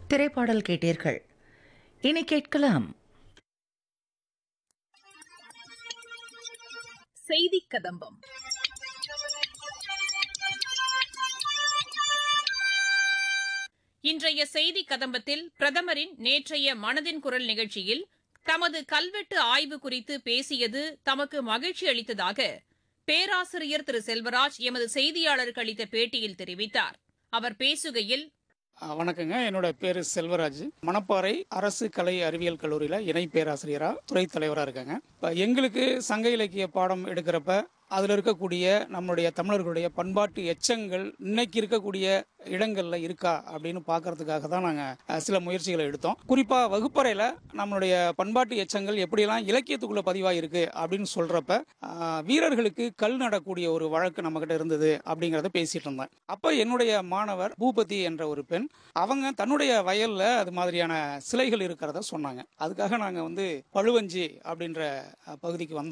திரைப்பாடல் கேட்டீர்கள் இனி கேட்கலாம் செய்தி கதம்பம் இன்றைய செய்தி கதம்பத்தில் பிரதமரின் நேற்றைய மனதின் குரல் நிகழ்ச்சியில் தமது கல்வெட்டு ஆய்வு குறித்து பேசியது தமக்கு மகிழ்ச்சி அளித்ததாக பேராசிரியர் திரு செல்வராஜ் எமது செய்தியாளருக்கு அளித்த பேட்டியில் தெரிவித்தார் அவர் பேசுகையில் ஆ, வணக்கங்க என்னோட பேர் செல்வராஜ் மணப்பாறை அரசு கலை அறிவியல் கல்லூரியில் இணை பேராசிரியராக துறை தலைவராக இருக்காங்க இப்போ எங்களுக்கு சங்க இலக்கிய பாடம் எடுக்கிறப்ப அதில் இருக்கக்கூடிய நம்மளுடைய தமிழர்களுடைய பண்பாட்டு எச்சங்கள் இன்னைக்கு இருக்கக்கூடிய இடங்களில் இருக்கா அப்படின்னு பார்க்கறதுக்காக தான் நாங்கள் சில முயற்சிகளை எடுத்தோம் குறிப்பாக வகுப்பறையில் நம்மளுடைய பண்பாட்டு எச்சங்கள் எப்படியெல்லாம் இலக்கியத்துக்குள்ளே பதிவாக இருக்கு அப்படின்னு சொல்கிறப்ப வீரர்களுக்கு கல் நடக்கூடிய ஒரு வழக்கு நம்மக்கிட்ட இருந்தது அப்படிங்கிறத பேசிட்டு இருந்தேன் அப்போ என்னுடைய மாணவர் பூபதி என்ற ஒரு பெண் அவங்க தன்னுடைய வயல்ல அது மாதிரியான சிலைகள் இருக்கிறத சொன்னாங்க அதுக்காக நாங்கள் வந்து பழுவஞ்சி அப்படின்ற அஹ், பகுதிக்கு வந்தோம்